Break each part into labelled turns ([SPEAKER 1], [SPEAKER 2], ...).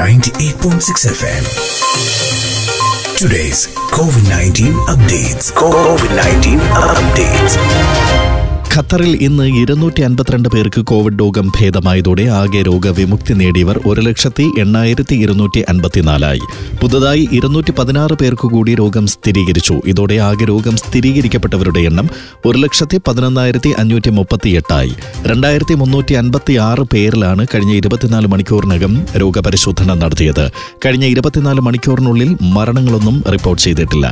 [SPEAKER 1] 98.6 FM. Today's COVID 19 updates. COVID 19 updates.
[SPEAKER 2] ഖത്തറിൽ ഇന്ന് ഇരുന്നൂറ്റി അൻപത്തിരണ്ട് പേർക്ക് കോവിഡ് രോഗം ഭേദമായതോടെ ആകെ രോഗവിമുക്തി നേടിയവർ ഒരു ലക്ഷത്തി എണ്ണായിരത്തി ഇരുന്നൂറ്റി അൻപത്തിനാലായി പുതുതായി ഇരുന്നൂറ്റി പതിനാറ് പേർക്ക് കൂടി രോഗം സ്ഥിരീകരിച്ചു ഇതോടെ ആകെ രോഗം സ്ഥിരീകരിക്കപ്പെട്ടവരുടെ എണ്ണം ഒരു ലക്ഷത്തി പതിനൊന്നായിരത്തി അഞ്ഞൂറ്റി മുപ്പത്തിയെട്ടായി രണ്ടായിരത്തി മുന്നൂറ്റി അൻപത്തി ആറ് പേരിലാണ് കഴിഞ്ഞ ഇരുപത്തിനാല് മണിക്കൂറിനകം രോഗപരിശോധന നടത്തിയത് കഴിഞ്ഞ ഇരുപത്തിനാല് മണിക്കൂറിനുള്ളിൽ മരണങ്ങളൊന്നും റിപ്പോർട്ട് ചെയ്തിട്ടില്ല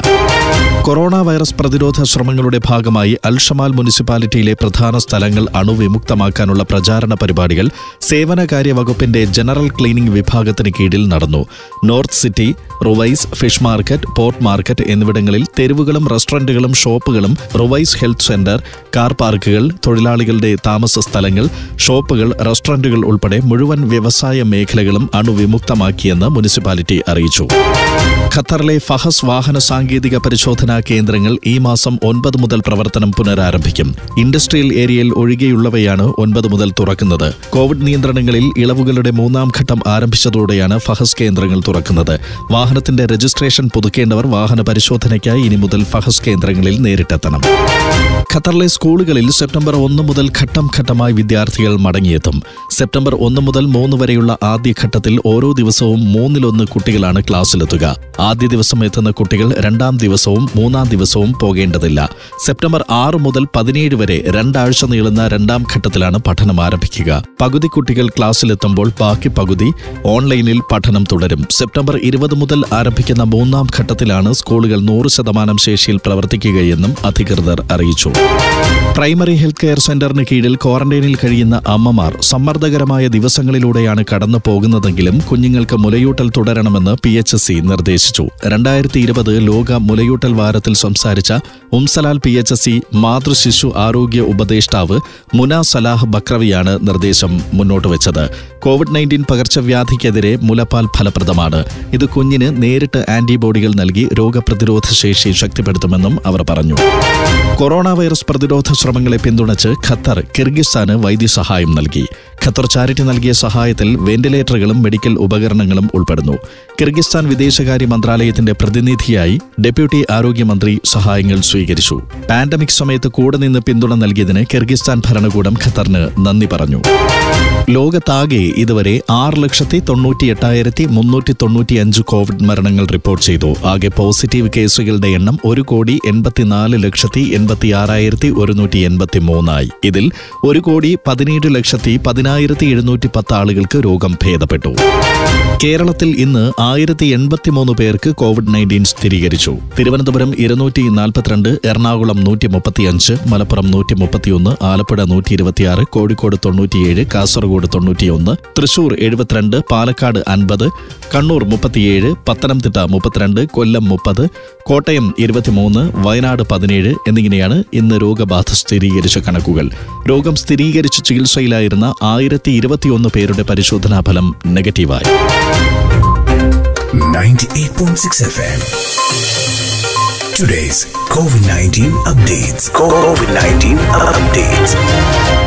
[SPEAKER 2] കൊറോണ വൈറസ് പ്രതിരോധ ശ്രമങ്ങളുടെ ഭാഗമായി അൽഷമാൽ മുനിസിപ്പാലിറ്റിയിലെ പ്രധാന സ്ഥലങ്ങൾ അണുവിമുക്തമാക്കാനുള്ള പ്രചാരണ പരിപാടികൾ സേവനകാര്യ വകുപ്പിന്റെ ജനറൽ ക്ലീനിംഗ് വിഭാഗത്തിന് കീഴിൽ നടന്നു north city Ruwais fish market port market എന്നിവിടങ്ങളിൽ തെരുവുകളും റെസ്റ്റോറന്റുകളും ഷോപ്പുകളും റുവൈസ് ഹെൽത്ത് സെന്റർ കാർ പാർക്കുകൾ തൊഴിലാളികളുടെ താമസ സ്ഥലങ്ങൾ ഷോപ്പുകൾ റെസ്റ്റോറന്റുകൾ ഉൾപ്പെടെ മുഴുവൻ വ്യവസായ മേഖലകളും അണുവിമുക്തമാക്കിയെന്ന് മുനിസിപ്പാലിറ്റി അറിയിച്ചു ഖത്തറിലെ ഫഹസ് വാഹന സാങ്കേതിക പരിശോധനാ കേന്ദ്രങ്ങൾ ഈ മാസം ഒൻപത് മുതൽ പ്രവർത്തനം പുനരാരംഭിക്കും ഇൻഡസ്ട്രിയൽ ഏരിയയിൽ ഒഴികെയുള്ളവയാണ് ഒൻപത് മുതൽ തുറക്കുന്നത് കോവിഡ് നിയന്ത്രണങ്ങളിൽ ഇളവുകളുടെ മൂന്നാം ഘട്ടം ആരംഭിച്ചതോടെയാണ് ഫഹസ് കേന്ദ്രങ്ങൾ തുറക്കുന്നത് വാഹനത്തിന്റെ രജിസ്ട്രേഷൻ പുതുക്കേണ്ടവർ വാഹന പരിശോധനയ്ക്കായി ഇനി മുതൽ ഫഹസ് കേന്ദ്രങ്ങളിൽ നേരിട്ടെത്തണം ഖത്തറിലെ സ്കൂളുകളിൽ സെപ്റ്റംബർ ഒന്ന് മുതൽ ഘട്ടം ഘട്ടമായി വിദ്യാർത്ഥികൾ മടങ്ങിയെത്തും സെപ്റ്റംബർ ഒന്ന് മുതൽ മൂന്ന് വരെയുള്ള ആദ്യഘട്ടത്തിൽ ഓരോ ദിവസവും മൂന്നിലൊന്ന് കുട്ടികളാണ് ക്ലാസ്സിലെത്തുക ആദ്യ ദിവസം എത്തുന്ന കുട്ടികൾ രണ്ടാം ദിവസവും മൂന്നാം ദിവസവും പോകേണ്ടതില്ല സെപ്റ്റംബർ ആറ് മുതൽ പതിനേഴ് വരെ രണ്ടാഴ്ച നീളുന്ന രണ്ടാം ഘട്ടത്തിലാണ് പഠനം ആരംഭിക്കുക പകുതി കുട്ടികൾ ക്ലാസ്സിലെത്തുമ്പോൾ ബാക്കി പകുതി ഓൺലൈനിൽ പഠനം തുടരും സെപ്റ്റംബർ ഇരുപത് മുതൽ ആരംഭിക്കുന്ന മൂന്നാം ഘട്ടത്തിലാണ് സ്കൂളുകൾ നൂറ് ശതമാനം ശേഷിയിൽ പ്രവർത്തിക്കുകയെന്നും അധികൃതർ അറിയിച്ചു പ്രൈമറി ഹെൽത്ത് കെയർ സെന്ററിന് കീഴിൽ ക്വാറന്റൈനിൽ കഴിയുന്ന അമ്മമാർ സമ്മർദ്ദകരമായ ദിവസങ്ങളിലൂടെയാണ് കടന്നു പോകുന്നതെങ്കിലും കുഞ്ഞുങ്ങൾക്ക് മുലയൂട്ടൽ തുടരണമെന്ന് പി എച്ച് എസ് സി നിർദ്ദേശിച്ചു രണ്ടായിരത്തി ഇരുപത് ലോക മുലയൂട്ടൽ വാരത്തിൽ സംസാരിച്ച Umm Salal P H S C മാതൃശിശു ആരോഗ്യ ഉപദേഷ്ടാവ് മുന സലാഹ് ബക്രവിയാണ് നിർദ്ദേശം മുന്നോട്ട് വെച്ചത് കോവിഡ് നയൻറ്റീൻ പകർച്ചവ്യാധിക്കെതിരെ മുലപ്പാൽ ഫലപ്രദമാണ് ഇത് കുഞ്ഞിന് നേരിട്ട് ആന്റിബോഡികൾ നൽകി രോഗപ്രതിരോധ ശേഷി ശക്തിപ്പെടുത്തുമെന്നും അവർ പറഞ്ഞു കൊറോണ വൈറസ് പ്രതിരോധ ശ്രമങ്ങളെ പിന്തുണച്ച് ഖത്തർ കിർഗിസ്ഥാന് വൈദ്യസഹായം നൽകി ഖത്തർ ചാരിറ്റി നൽകിയ സഹായത്തിൽ വെന്റിലേറ്ററുകളും മെഡിക്കൽ ഉപകരണങ്ങളും ഉൾപ്പെടുന്നു കിർഗിസ്ഥാൻ വിദേശകാര്യ മന്ത്രാലയത്തിന്റെ പ്രതിനിധിയായി ഡെപ്യൂട്ടി ആരോഗ്യമന്ത്രി സഹായങ്ങൾ സ്വീകരിച്ചു പാൻഡമിക് സമയത്ത് കൂടെ നിന്ന് പിന്തുണ നൽകിയതിന് കിർഗിസ്ഥാൻ ഭരണകൂടം ഖത്തറിന് നന്ദി പറഞ്ഞു ലോകത്താകെ ഇതുവരെ ആറ് ലക്ഷത്തി തൊണ്ണൂറ്റി എട്ടായിരത്തി മുന്നൂറ്റി തൊണ്ണൂറ്റിയഞ്ച് കോവിഡ് മരണങ്ങൾ റിപ്പോർട്ട് ചെയ്തു ആകെ പോസിറ്റീവ് കേസുകളുടെ എണ്ണം ഒരു കോടി എൺപത്തിനാല് ലക്ഷത്തി എൺപത്തി ആറായിരത്തി ഒരുന്നൂറ്റി എൺപത്തി മൂന്നായി ഇതിൽ ഒരു കോടി പതിനേഴ് ലക്ഷത്തി പതിനായിരത്തി എഴുന്നൂറ്റി പത്ത് ആളുകൾക്ക് രോഗം ഭേദപ്പെട്ടു കേരളത്തിൽ ഇന്ന് ആയിരത്തി എൺപത്തിമൂന്ന് പേർക്ക് കോവിഡ് നയൻറ്റീൻ സ്ഥിരീകരിച്ചു തിരുവനന്തപുരം ഇരുന്നൂറ്റി നാൽപ്പത്തിരണ്ട് എറണാകുളം നൂറ്റി മുപ്പത്തിയഞ്ച് മലപ്പുറം നൂറ്റി മുപ്പത്തിയൊന്ന് ആലപ്പുഴ നൂറ്റി ഇരുപത്തിയാറ് കോഴിക്കോട് തൊണ്ണൂറ്റിയേഴ് കാസർഗോഡ് തൊണ്ണൂറ്റിയൊന്ന് തൃശൂർ എഴുപത്തിരണ്ട് പാലക്കാട് അൻപത് കണ്ണൂർ മുപ്പത്തിയേഴ് പത്തനംതിട്ട മുപ്പത്തിരണ്ട് കൊല്ലം മുപ്പത് കോട്ടയം ഇരുപത്തിമൂന്ന് വയനാട് പതിനേഴ് എന്നിങ്ങനെയാണ് ഇന്ന് രോഗബാധ സ്ഥിരീകരിച്ച കണക്കുകൾ രോഗം സ്ഥിരീകരിച്ച് ചികിത്സയിലായിരുന്ന ആയിരത്തി ഇരുപത്തിയൊന്ന് പേരുടെ പരിശോധനാ ഫലം നെഗറ്റീവായി
[SPEAKER 1] 98.6 FM. Today's COVID 19 updates. COVID 19 updates.